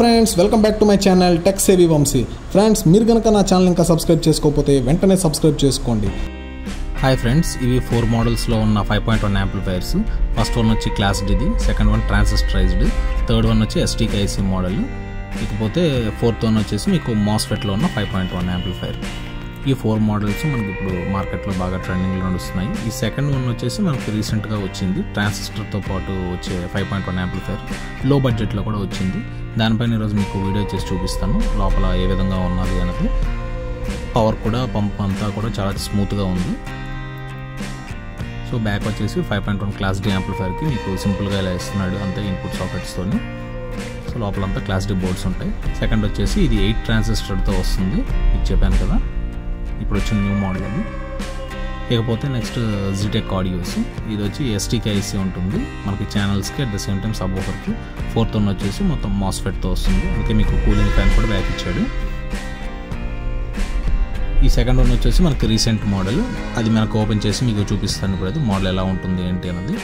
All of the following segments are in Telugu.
friends welcome back to my channel Tech Savvy Vamshi friends మీరు కనుక నా ఛానల్ ఇంకా సబ్స్క్రైబ్ చేసుకోకపోతే వెంటనే సబ్స్క్రైబ్ చేసుకోండి హాయ్ ఫ్రెండ్స్ ఇవి ఫోర్ మోడల్స్లో ఉన్న five point one amplifiers first one వచ్చి క్లాస్ డిది second one transistorized third one వచ్చి ఎస్టీక్ ఐసీ మోడల్ ఇకపోతే ఫోర్త్ వన్ వచ్చేసి మీకు మాస్ఫెట్లో ఉన్న ఫైవ్ పాయింట్ వన్ యాంప్లిఫైర్ ఈ ఫోర్ మోడల్స్ మనకి ఇప్పుడు మార్కెట్లో బాగా ట్రెండింగ్లో నడుస్తున్నాయి ఈ సెకండ్ వన్ వచ్చేసి మనకి రీసెంట్గా వచ్చింది ట్రాన్సిస్టర్తో పాటు వచ్చే ఫైవ్ పాయింట్ వన్ యాంప్లిఫైర్ లో బడ్జెట్లో కూడా వచ్చింది దానిపైన ఈరోజు మీకు వీడియో చేసి చూపిస్తాను లోపల ఏ విధంగా ఉన్నది అనేది పవర్ కూడా పంప్ అంతా కూడా చాలా స్మూత్గా ఉంది సో బ్యాక్ వచ్చేసి five point one class D యాంప్లిఫైర్కి మీకు సింపుల్గా ఇలా ఇస్తున్నాడు అంతే ఇన్పుట్ సాకెట్స్తోని సో లోపలంతా క్లాస్ డి బోర్డ్స్ ఉంటాయి సెకండ్ వచ్చేసి ఇది ఎయిట్ ట్రాన్సిస్టర్తో వస్తుంది మీకు చెప్పాను కదా ఇప్పుడు వచ్చిన న్యూ మోడల్ అది ఇకపోతే నెక్స్ట్ జిటెక్ ఆడియోస్ ఇది వచ్చి ఎస్టీకి ఐసీ ఉంటుంది మనకి ఛానల్స్కి అట్ ద సేమ్ టైం సబ్ ఓఫర్కి ఫోర్త్ వన్ వచ్చేసి మొత్తం మాస్ఫెట్తో వస్తుంది అందుకే మీకు కూలింగ్ ఫ్యాన్ కూడా బ్యాక్ ఇచ్చాడు ఈ సెకండ్ వన్ వచ్చేసి మనకి రీసెంట్ మోడల్ అది మనకు ఓపెన్ చేసి మీకు చూపిస్తాను ఇప్పుడు అది మోడల్ ఎలా ఉంటుంది ఏంటి అన్నది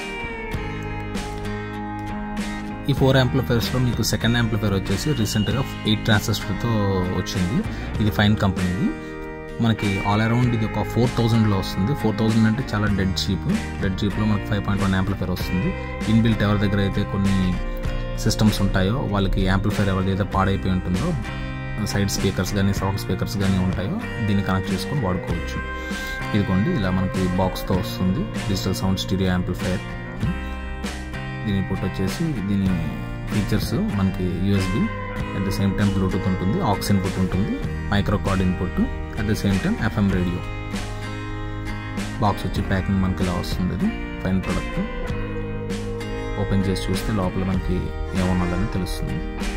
ఈ ఫోర్ యాంప్లిఫైర్స్లో మీకు సెకండ్ యాంప్లిఫైర్ వచ్చేసి రీసెంట్గా ఎయిట్ ట్రాన్సిస్టర్తో వచ్చింది ఇది ఫైన్ కంపెనీది మనకి ఆల్ అరౌండ్ ఇది ఒక ఫోర్ థౌజండ్లో వస్తుంది ఫోర్ థౌజండ్ అంటే చాలా డెడ్ చీప్ డెడ్ చీప్లో మనకి ఫైవ్ పాయింట్ వన్ యాంప్లిఫైర్ వస్తుంది ఇన్బిల్ట్ ఎవరి దగ్గర అయితే కొన్ని సిస్టమ్స్ ఉంటాయో వాళ్ళకి యాంప్లిఫైర్ ఎవరిదైతే పాడైపోయి ఉంటుందో సైడ్ స్పీకర్స్ కానీ సౌండ్ స్పీకర్స్ కానీ ఉంటాయో దీన్ని కనెక్ట్ చేసుకొని వాడుకోవచ్చు ఇదిగోండి ఇలా మనకి బాక్స్తో వస్తుంది డిజిటల్ సౌండ్ స్టీరియో యాంప్లిఫైర్ దీని ఇన్పుట్ వచ్చేసి దీని ఫీచర్స్ మనకి USB at the same time Bluetooth ఉంటుంది ఆక్స్ ఇన్పుట్ ఉంటుంది micro card input at the same time FM radio box వచ్చి ప్యాకింగ్ మనకి ఇలా వస్తుంది ఇది ఫైన్ ప్రోడక్ట్ ఓపెన్ చేసి చూస్తే లోపల మనకి ఏమన్నదని తెలుస్తుంది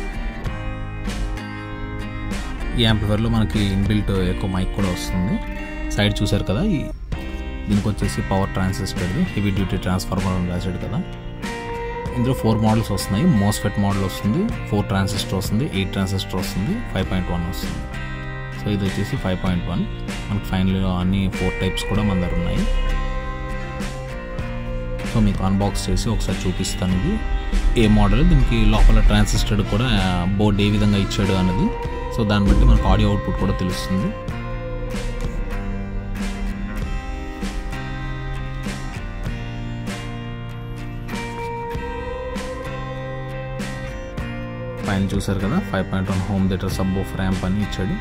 ఈ యాంప్లిఫైర్లో మనకి ఇన్బిల్ట్ ఎక్కువ మైక్ కూడా వస్తుంది సైడ్ చూసారు కదా ఈ దీనికి వచ్చేసి power transistor heavy duty transformer అని రాశాడు కదా ఇందులో ఫోర్ మోడల్స్ వస్తున్నాయి మోస్ఫెట్ మోడల్ వస్తుంది ఫోర్ ట్రాన్సిస్టర్ వస్తుంది ఎయిట్ ట్రాన్సిస్టర్ వస్తుంది ఫైవ్ పాయింట్ వన్ వస్తుంది సో ఇది వచ్చేసి ఫైవ్ పాయింట్ వన్ మనకి ఫైనల్గా అన్ని ఫోర్ టైప్స్ కూడా మన దగ్గర ఉన్నాయి సో మీకు అన్బాక్స్ చేసి ఒకసారి చూపిస్తాను ఇది ఏ మోడల్ దీనికి లోపల ట్రాన్సిస్టర్ కూడా బోర్డ్ ఏ విధంగా ఇచ్చాడు అన్నది సో దాన్ని బట్టి మనకు ఆడియో అవుట్పుట్ కూడా తెలుస్తుంది పైన చూసారు కదా five point one home theatre subwoofer amp అని ఇచ్చాడు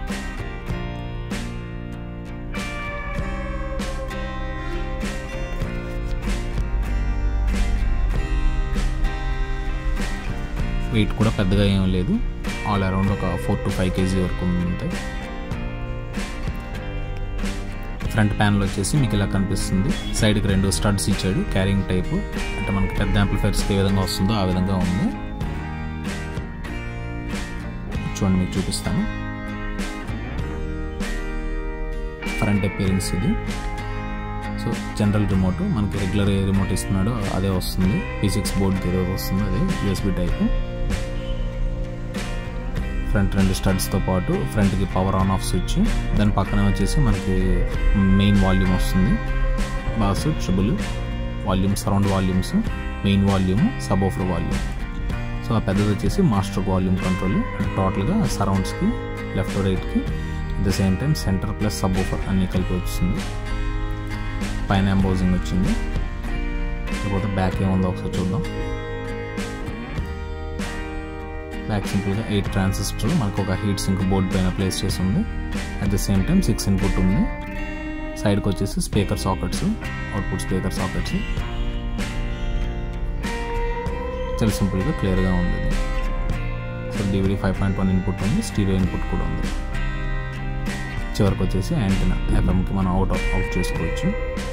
వెయిట్ కూడా పెద్దగా ఏం లేదు ఆల్ అరౌండ్ ఒక ఫోర్ టు ఫైవ్ కేజీ వరకు ఉంటాయి ఫ్రంట్ ప్యానల్ వచ్చేసి మీకు ఇలా కనిపిస్తుంది సైడ్కి రెండు స్టడ్స్ ఇచ్చాడు క్యారింగ్ టైప్ అంటే మనకి పెద్ద యాంప్లిఫైర్స్కి ఏ విధంగా వస్తుందో ఆ విధంగా ఉంది చూడండి మీకు చూపిస్తాను ఫ్రంట్ అపీరెన్స్ ఇది సో జనరల్ రిమోట్ మనకి రెగ్యులర్ ఏ రిమోట్ ఇస్తున్నాడో అదే వస్తుంది పీ సిక్స్ బోర్డ్కి ఏదో వస్తుంది అదే యూఎస్బి టైప్ ఫ్రంట్ రెండు స్టడ్స్తో పాటు ఫ్రంట్కి పవర్ ఆన్ ఆఫ్ స్విచ్ దాని పక్కన వచ్చేసి మనకి మెయిన్ వాల్యూమ్ వస్తుంది bass treble volume surround volumes main volume subwoofer volume so ఆ పెద్దది వచ్చేసి మాస్టర్ వాల్యూమ్ కంట్రోల్ టోటల్గా సరౌండ్స్కి లెఫ్ట్ రైట్కి at the same time centre plus subwoofer అన్నీ కలిపి వచ్చింది పైన ఎంబోజింగ్ వచ్చింది లేకపోతే బ్యాక్ ఏముందో ఒకసారి చూద్దాం బ్యాక్ సింపుల్గా ఎయిట్ ట్రాన్సిస్టర్ మనకు ఒక హీట్ సింక్ బోర్డ్ పైన ప్లేస్ చేసి ఉంది at the same time six input ఉంది సైడ్కి వచ్చేసి speaker sockets output speaker sockets చాలా సింపుల్గా క్లియర్గా ఉంది ఇది so DVD five point one input ఉంది స్టీరియో ఇన్పుట్ కూడా ఉంది చివరికి వచ్చేసి యాంటీనా ఎఫ్ఎంకి మనం అవుట్ అవుట్ చేసుకోవచ్చు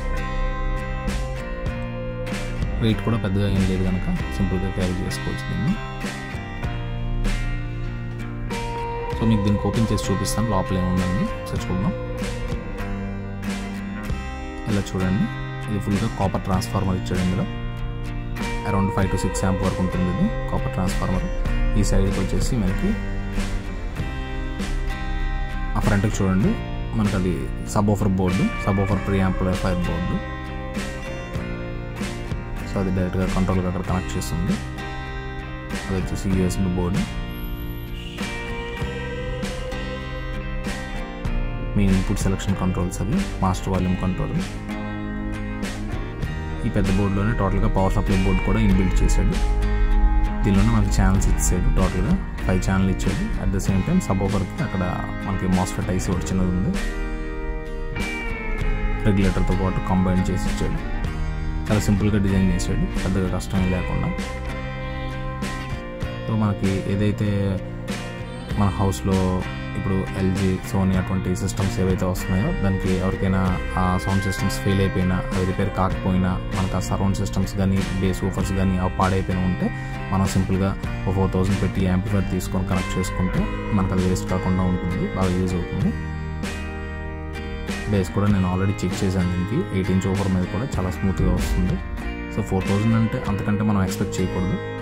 వెయిట్ కూడా పెద్దగా ఏం లేదు కనుక సింపుల్గా క్యారీ చేసుకోవచ్చు దీన్ని సో మీకు దీనికి ఓపెన్ చేసి చూపిస్తాను లోపల ఏముందండి ఒకసారి చూద్దాం ఇలా చూడండి ఇది ఫుల్గా కాపర్ ట్రాన్స్ఫార్మర్ ఇచ్చాడు ఇందులో around five to six amp వరకు ఉంటుంది ఇది కాపర్ ట్రాన్స్ఫార్మర్ ఈ సైడ్కి వచ్చేసి మనకి ఆ ఫ్రంట్కి చూడండి మనకు అది subwoofer board subwoofer preamplifier board so అది డైరెక్ట్గా కంట్రోల్గా అక్కడ కనెక్ట్ చేస్తుంది అది వచ్చేసి USB board main input selection controls అవి మాస్టర్ వాల్యూమ్ కంట్రోల్ ఈ పెద్ద బోర్డులోనే టోటల్గా పవర్ సప్లై బోర్డు కూడా ఇన్బిల్డ్ చేశాడు దీనిలోనే మనకి ఛానల్స్ ఇచ్చాడు టోటల్గా ఫైవ్ ఛానల్ ఇచ్చాడు అట్ ద సేమ్ టైం సబ్ ఓవర్కి అక్కడ మనకి మాస్ఫెట్ ఐసీ ఒకటి చిన్నది ఉంది రెగ్యులేటర్తో పాటు కంబైన్ చేసి ఇచ్చాడు చాలా సింపుల్గా డిజైన్ చేశాడు పెద్దగా కష్టం లేకుండా సో మనకి ఏదైతే మన హౌస్లో ఇప్పుడు ఎల్జీ సోనీ అటువంటి సిస్టమ్స్ ఏవైతే వస్తున్నాయో దానికి ఎవరికైనా ఆ సౌండ్ సిస్టమ్స్ ఫెయిల్ అయిపోయినా అవి రిపేర్ కాకపోయినా మనకు ఆ సరౌండ్ సిస్టమ్స్ కానీ బేస్ ఊఫర్స్ కానీ అవి పాడైపోయినా ఉంటే మనం సింపుల్గా ఒక ఫోర్ థౌసండ్ పెట్టి యాంప్లిఫైర్ తీసుకొని కనెక్ట్ చేసుకుంటే మనకు అది వేస్ట్ కాకుండా ఉంటుంది బాగా యూజ్ అవుతుంది బేస్ కూడా నేను ఆల్రెడీ చెక్ చేశాను దీనికి ఎయిట్ ఇంచ్ ఓవర్ మీద కూడా చాలా స్మూత్గా వస్తుంది సో ఫోర్ థౌజండ్ అంటే అంతకంటే మనం ఎక్స్పెక్ట్ చేయకూడదు